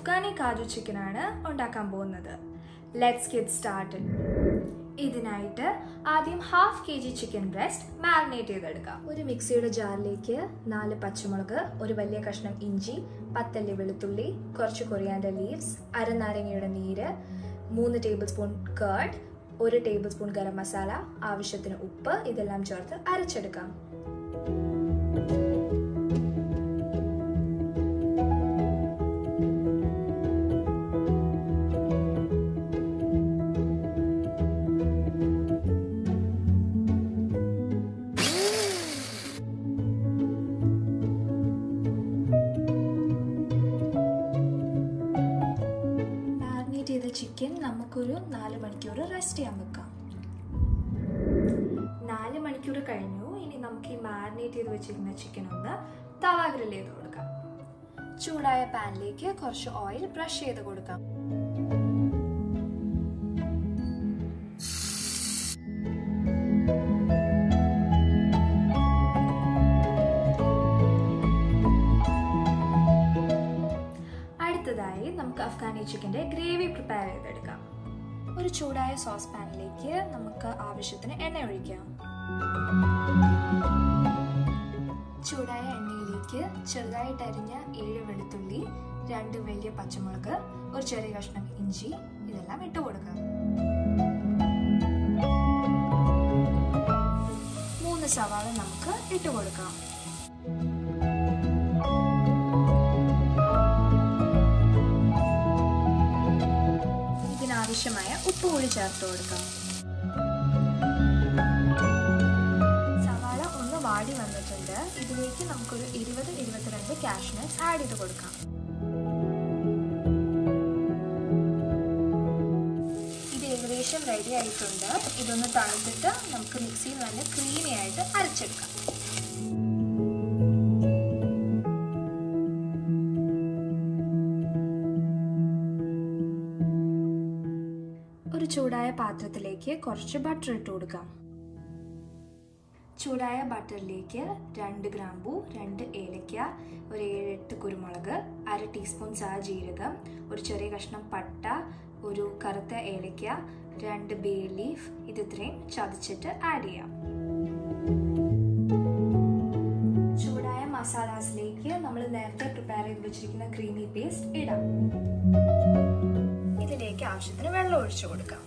അഫ്ഗാനി കാജു ചിക്കനാണ് ഉണ്ടാക്കാൻ പോകുന്നത് ലെറ്റ്സ് ഗെറ്റ് സ്റ്റാർട്ടഡ് ഇതിനായിട്ട് ആദ്യം half K G chicken breast marinate ചെയ്തെടുക്കാം ഒരു മിക്സിയുടെ ജാറിലേക്ക് നാല് പച്ചമുളക് ഒരു വലിയ കഷ്ണം ഇഞ്ചി പത്തല്ലി വെളുത്തുള്ളി കുറച്ച് കൊറിയാൻഡർ ലീവ്സ് അരനാരങ്ങയുടെ നീര് മൂന്ന് ടേബിൾ സ്പൂൺ കേർഡ് ഒരു ടേബിൾ സ്പൂൺ ഗരം മസാല ആവശ്യത്തിന് ഉപ്പ് ഇതെല്ലാം ചേർത്ത് അരച്ചെടുക്കാം മാരിനേറ്റ് ചെയ്ത ചിക്കൻ നമുക്കൊരു നാല് മണിക്കൂർ റെസ്റ്റ് ചെയ്യാൻ വെക്കാം നാല് മണിക്കൂർ കഴിഞ്ഞു ഇനി നമുക്ക് ഈ മാരിനേറ്റ് ചെയ്ത് വെച്ചിരിക്കുന്ന ചിക്കൻ ഒന്ന് തവ ഗ്രിൽ ചെയ്ത് കൊടുക്കാം ചൂടായ പാനിലേക്ക് കുറച്ച് ഓയിൽ ബ്രഷ് ചെയ്ത് കൊടുക്കാം അടുത്തതായി നമുക്ക് അഫ്ഗാനി ചിക്കൻ്റെ ഗ്രേവി പ്രിപ്പയർ ചെയ്തെടുക്കാം ഒരു ചൂടായ സോസ് പാനിലേക്ക് നമുക്ക് ആവശ്യത്തിന് എണ്ണ ഒഴിക്കാം ചൂടായ എണ്ണയിലേക്ക് ചെറുതായിട്ട് അരിഞ്ഞ ഏഴ് വെളുത്തുള്ളി രണ്ട് വലിയ പച്ചമുളക് ഒരു ചെറിയ കഷ്ണം ഇഞ്ചി ഇതെല്ലാം ഇട്ട് കൊടുക്കാം മൂന്ന് സവാള നമുക്ക് ഇട്ട് കൊടുക്കാം ഇതിനാവശ്യമായ ഉപ്പ് കൂടി ചേർത്ത് കൊടുക്കാം സവാള ഒന്ന് വാടി വന്നിട്ടുണ്ട് ഇതിലേക്ക് നമുക്കൊരു ഇരുപത് ഇരുപത്തിരണ്ട് കാഷ്നട്സ് ആഡ് ചെയ്ത് കൊടുക്കാം ഇത് ഏകദേശം റെഡി ആയിട്ടുണ്ട് ഇതൊന്ന് തണുത്തിട്ട് നമുക്ക് മിക്സിയിൽ നല്ല ക്രീമി ആയിട്ട് അരച്ചെടുക്കാം ഒരു ചൂടായ പാത്രത്തിലേക്ക് കുറച്ച് ബട്ടർ ഇട്ട് കൊടുക്കാം ചൂടായ ബട്ടറിലേക്ക് രണ്ട് ഗ്രാമ്പു രണ്ട് ഏലക്ക ഒരു ഏഴെട്ട് കുരുമുളക് അര ടീസ്പൂൺ സാ ജീരകം ഒരു ചെറിയ കഷ്ണം പട്ട ഒരു കറുത്ത ഏലക്ക രണ്ട് ബേ ലീഫ് ഇത് ഇത്രയും ചതച്ചിട്ട് ആഡ് ചെയ്യാം ചൂടായ മസാലാസിലേക്ക് നമ്മൾ നേരത്തെ പ്രിപ്പയർ ചെയ്ത് വെച്ചിരിക്കുന്ന ക്രീമി പേസ്റ്റ് ഇടാം ഇതിലേക്ക് ആവശ്യത്തിന് വെള്ളം ഒഴിച്ചു കൊടുക്കാം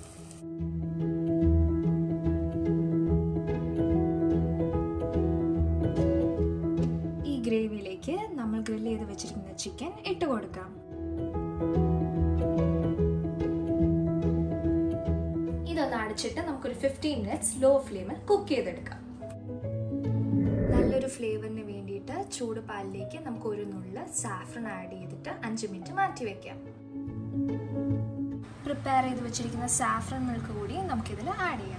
ഈ ഗ്രേവിയിലേക്ക് നമ്മൾ ഗ്രിൽ ചെയ്ത് വെച്ചിരിക്കുന്ന ചിക്കൻ ഇട്ട് കൊടുക്കാം ഇതൊന്ന് അടച്ചിട്ട് നമുക്കൊരു ഫിഫ്റ്റീൻ മിനിറ്റ്സ് ലോ ഫ്ലെയിമിൽ കുക്ക് ചെയ്തെടുക്കാം നല്ലൊരു ഫ്ലേവറിന് വേണ്ടിയിട്ട് ചൂട് പാലിലേക്ക് നമുക്ക് ഒരു നുള്ള് സാഫ്രൺ ആഡ് ചെയ്തിട്ട് അഞ്ച് മിനിറ്റ് മാറ്റി വെക്കാം പ്രിപ്പയർ ചെയ്ത് വെച്ചിരിക്കുന്ന സാഫ്രൺ മിൽക്ക് കൂടി നമുക്കിതിൽ ആഡ് ചെയ്യാം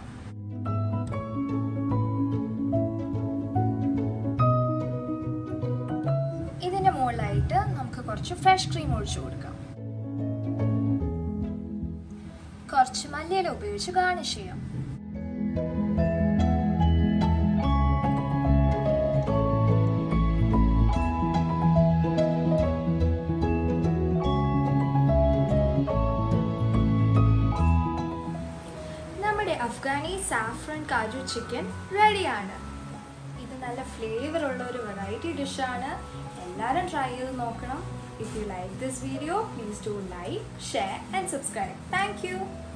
ഇതിന്റെ മുകളിലായിട്ട് നമുക്ക് കുറച്ച് ഫ്രഷ് ക്രീം ഒഴിച്ചു കൊടുക്കാം കുറച്ച് മല്ലിയില ഉപയോഗിച്ച് ഗാർണിഷ് ചെയ്യാം നമ്മുടെ അഫ്ഗാനി സാഫ്രൺ കാജു ചിക്കൻ റെഡിയാണ് ഇത് നല്ല ഫ്ലേവർ ഉള്ള ഒരു വെറൈറ്റി ഡിഷാണ് എല്ലാവരും ട്രൈ ചെയ്ത് നോക്കണം if you like this video please do like share and subscribe thank U